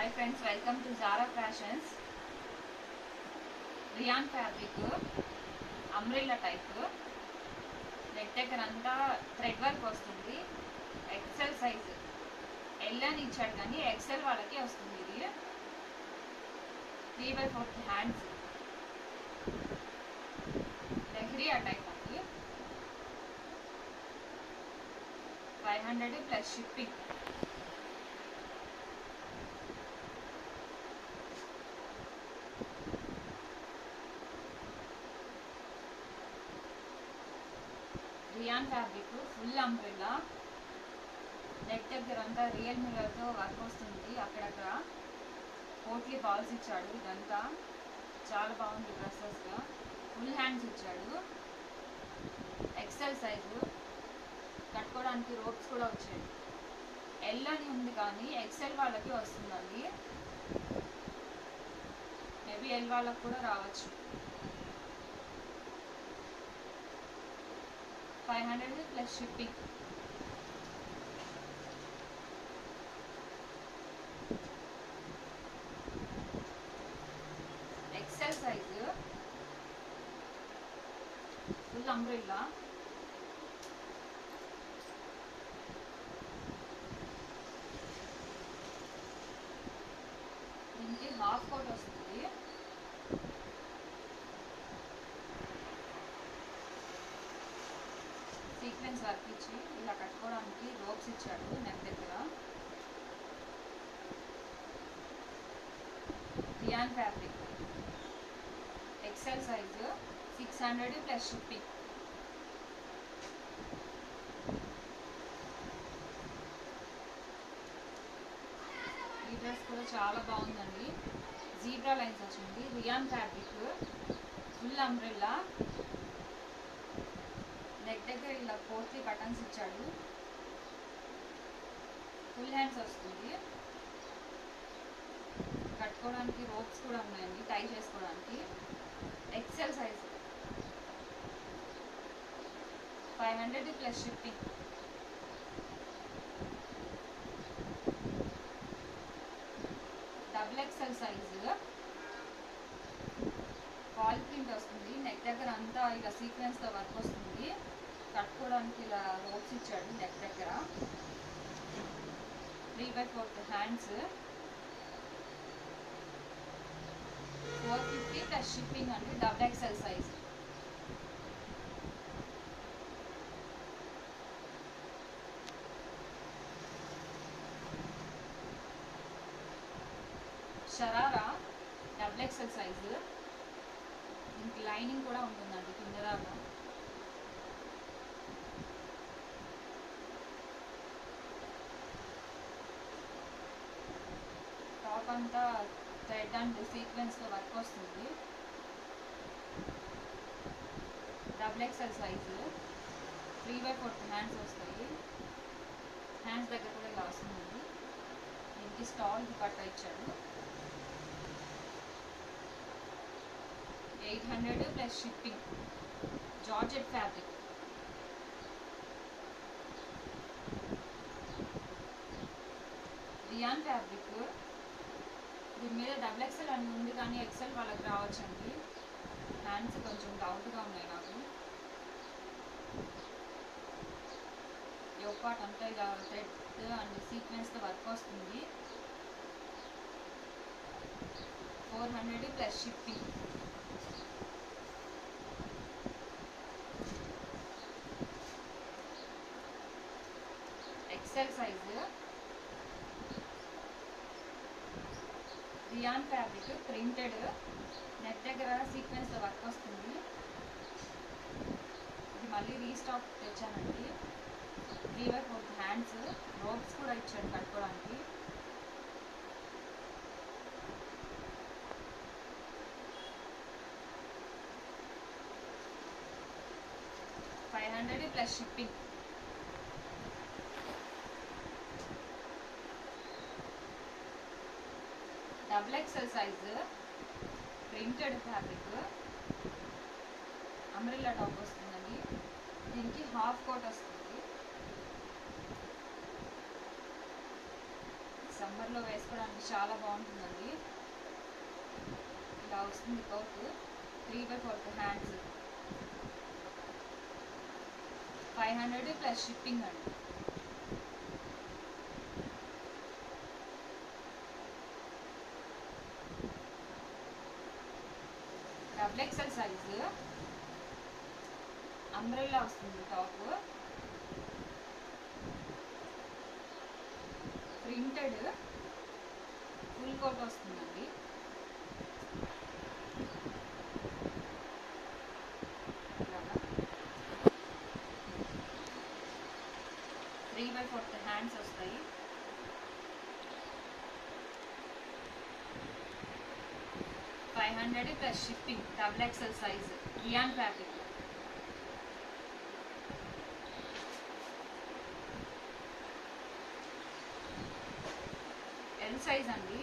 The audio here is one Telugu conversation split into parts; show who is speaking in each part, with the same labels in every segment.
Speaker 1: hi friends welcome to Zara fashions rayon fabric umbrella type neck దగ్గర అంతా థ్రెడ్ వర్క్ వస్తుంది ఎక్సెల్ సైజ్ ఎల్ అని ఇచ్చాడు కానీ ఎక్సెల్ వాళ్ళకి వస్తుంది ఇది three by fourth hands leheriya type అండి five hundred plus shipping rayon fabric full umbrella neck దగ్గర అంతా రియల్ మిర్రర్తో వర్క్ వస్తుంది అక్కడక్కడ పోట్లీ బాల్స్ ఇచ్చాడు ఇదంతా చాలా బాగుంది డ్రెస్సెస్గా ఫుల్ హ్యాండ్స్ ఇచ్చాడు ఎక్సెల్ సైజు కట్టుకోవడానికి రోప్స్ కూడా వచ్చాయి ఎల్ అని ఉంది కానీ ఎక్సెల్ వాళ్ళకి వస్తుందండి మేబీ ఎల్ వాళ్ళకి కూడా రావచ్చు five hundred plus shipping XL size full umbrella దీనికి హాఫ్ కోట్ వస్తుంది సీక్వెన్స్ వర్క్ ఇచ్చి ఇలా కట్టుకోవడానికి రోప్స్ ఇచ్చాడు నెక్ దగ్గర rayon fabric XL size six hundred plus shipping ఈ డ్రెస్ కూడా చాలా బాగుందండి జీబ్రా లైన్స్ వచ్చింది rayon fabric full umbrella neck దగ్గర ఇలా పోర్ట్లీ బటన్స్ ఇచ్చాడు ఫుల్ హ్యాండ్స్ వస్తుంది కట్టుకోవడానికి రోప్స్ కూడా ఉన్నాయండి టై చేసుకోవడానికి XL size five hundred plus shipping double XL size wall print వస్తుంది నెక్ దగ్గర అంతా ఇలా సీక్వెన్స్తో వర్క్ వస్తుంది కట్టుకోవడానికి ఇలా రోప్స్ ఇచ్చాడు నెక్ దగ్గర three by fourth hands four fifty plus shipping అండి double XL size sharara double XL size దీనికి లైనింగ్ కూడా ఉంటుందండి కింద దాకా టాప్ అంతా థ్రెడ్ అండ్ సీక్వెన్స్తో వర్క్ వస్తుంది double XL size three by fourth hands వస్తాయి హ్యాండ్స్ దగ్గర కూడా ఇలా వస్తుంది దీనికి స్టాల్కి కట్ట ఇచ్చాడు eight hundred plus shipping georgette fabric rayon fabric దీని మీద డబుల్ ఎక్సెల్ అని ఉంది కానీ ఎక్సెల్ వాళ్ళకి రావచ్చండి హ్యాండ్స్ కొంచెం డౌట్గా ఉన్నాయి నాకు యోపాట్ అంతా ఇలా థ్రెడ్ అండ్ సీక్వెన్స్తో వర్క్ వస్తుంది four hundred plus shipping XL size rayon fabric printed net దగ్గర సీక్వెన్స్ వర్క్ వస్తుంది ఇది మళ్ళీ రీస్టాక్ తెచ్చానండి three by fourth hands ropes కూడా ఇచ్చాడు కట్టుకోవడానికి five hundred plus shipping double XL size printed fabric umbrella top వస్తుందండి దీనికి హాఫ్ కోట్ వస్తుంది సమ్మర్లో వేసుకోవడానికి చాలా బాగుంటుందండి ఇలా వస్తుంది coat three by fourth hands five hundred plus shipping అండి డబుల్ ఎక్సెల్ సైజు అంబ్రెల్లా వస్తుంది టాప్ ప్రింటెడ్ ఫుల్ కోట్ వస్తుందండి ఇలాగా త్రీ బై ఫోర్త్ హ్యాండ్స్ వస్తాయి five hundred plus shipping double XL size rayon fabric L size అండి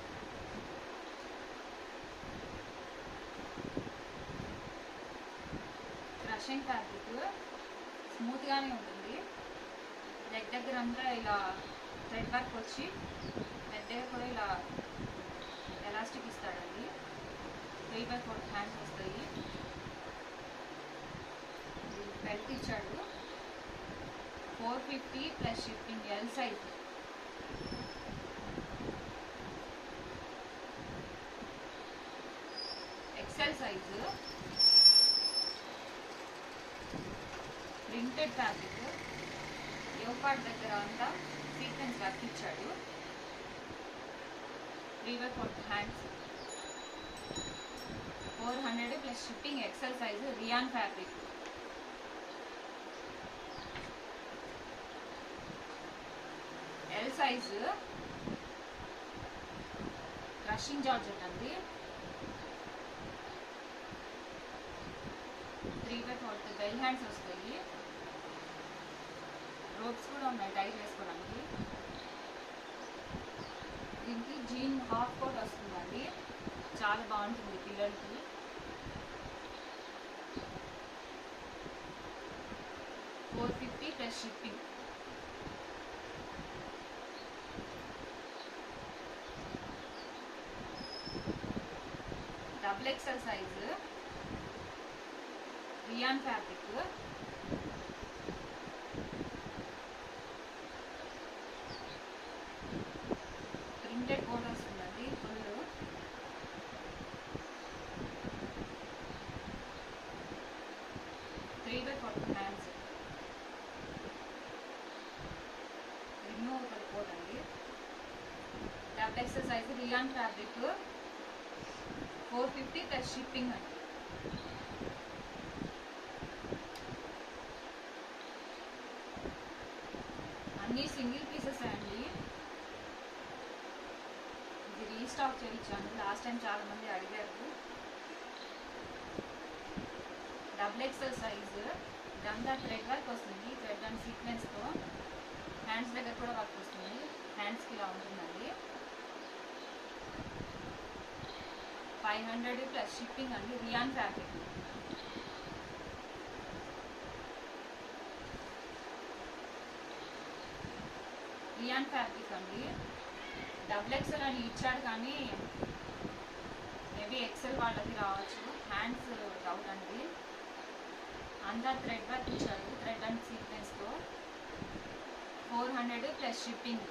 Speaker 1: క్రషింగ్ ఫ్యాబ్రిక్ స్మూత్గానే ఉంటుంది లెగ్ దగ్గర అంతా ఇలా థ్రెడ్ వర్క్ వచ్చి లెగ్ దగ్గర కూడా ఇలా ఎలాస్టిక్ ఇస్తాడండి త్రీ బై ఫోర్ హ్యాండ్స్ వస్తాయి బెల్ట్ ఇచ్చాడు four fifty plus shipping L size XL size printed fabric యోపాట్ దగ్గర అంతా సీక్వెన్స్ వర్క్ ఇచ్చాడు three by four hands four hundred plus shipping XL size rayon fabric L size ruching georgette అండి three by fourth bell hands వస్తాయి రోప్స్ కూడా ఉన్నాయి టైట్ వేసుకోవడానికి దీనికి జీన్ హాఫ్ కోట్ వస్తుందండి చాలా బాగుంటుంది పిల్లలకి four fifty plus shipping double XL size rayon fabric printed coat వస్తుందండి full three by four hands removable coat అండి double XL size rayon fabric four fifty plus shipping అండి అన్నీ సింగిల్ పీసెస్ అండి ఇది రీస్టాక్ చేయించాను లాస్ట్ టైం చాలా మంది అడిగారు డబుల్ ఎక్సెల్ సైజ్ ఇదంతా థ్రెడ్ వర్క్ వస్తుంది థ్రెడ్ అండ్ సీక్వెన్స్తో హ్యాండ్స్ దగ్గర కూడా వర్క్ వస్తుంది హ్యాండ్స్కి ఇలా ఉంటుందండి ఫైవ్ హండ్రెడ్ ప్లస్ షిప్పింగ్ అండి రియాన్ ఫ్యాబ్రిక్ రియాన్ ఫ్యాబ్రిక్ అండి డబుల్ ఎక్సెల్ అని ఇచ్చాడు కానీ మేబీ ఎక్సెల్ వాళ్ళకి రావచ్చు హ్యాండ్స్ డౌట్ అండి అంతా థ్రెడ్ వర్క్ ఇచ్చాడు థ్రెడ్ అండ్ సీక్వెన్స్తో four hundred plus shipping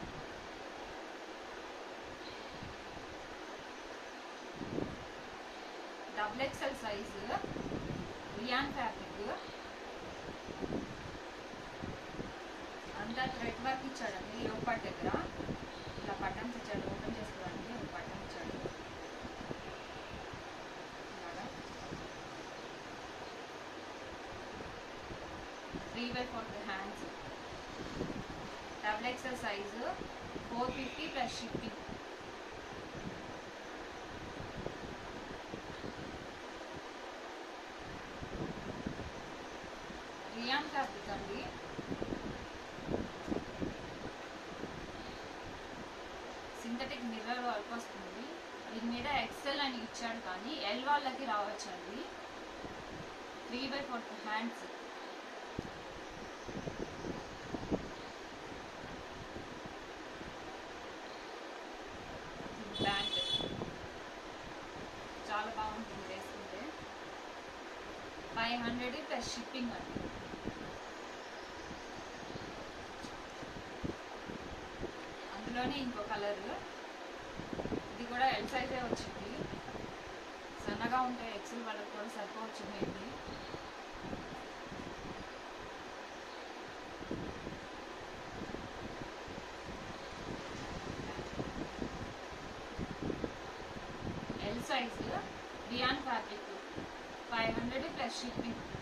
Speaker 1: double XL size rayon fabric అంతా థ్రెడ్ వర్క్ ఇచ్చాడండి యోపాట్ దగ్గర ఇలా బటన్స్ ఇచ్చాడు ఓపెన్ చేసుకోవడానికి ఒక బటన్ ఇచ్చాడు ఇలాగా three by four hands double XL size four fifty plus shipping rayon fabric అండి సింథటిక్ మిర్రర్ వర్క్ వస్తుంది దీని మీద ఎక్సెల్ అని ఇచ్చాడు కానీ ఎల్ వాళ్ళకి రావచ్చండి త్రీ బై ఫోర్త్ హ్యాండ్స్ చాలా బాగుంటుంది వేసుకుంటే ఫైవ్ హండ్రెడ్ ప్లస్ షిప్పింగ్ అండి అందులోనే ఇంకో కలర్ ఇది కూడా ఎల్ సైజే వచ్చింది సన్నగా ఉంటే ఎక్సెల్ వాళ్ళకి కూడా సరిపోవచ్చు maybe L size rayon fabric five hundred plus shipping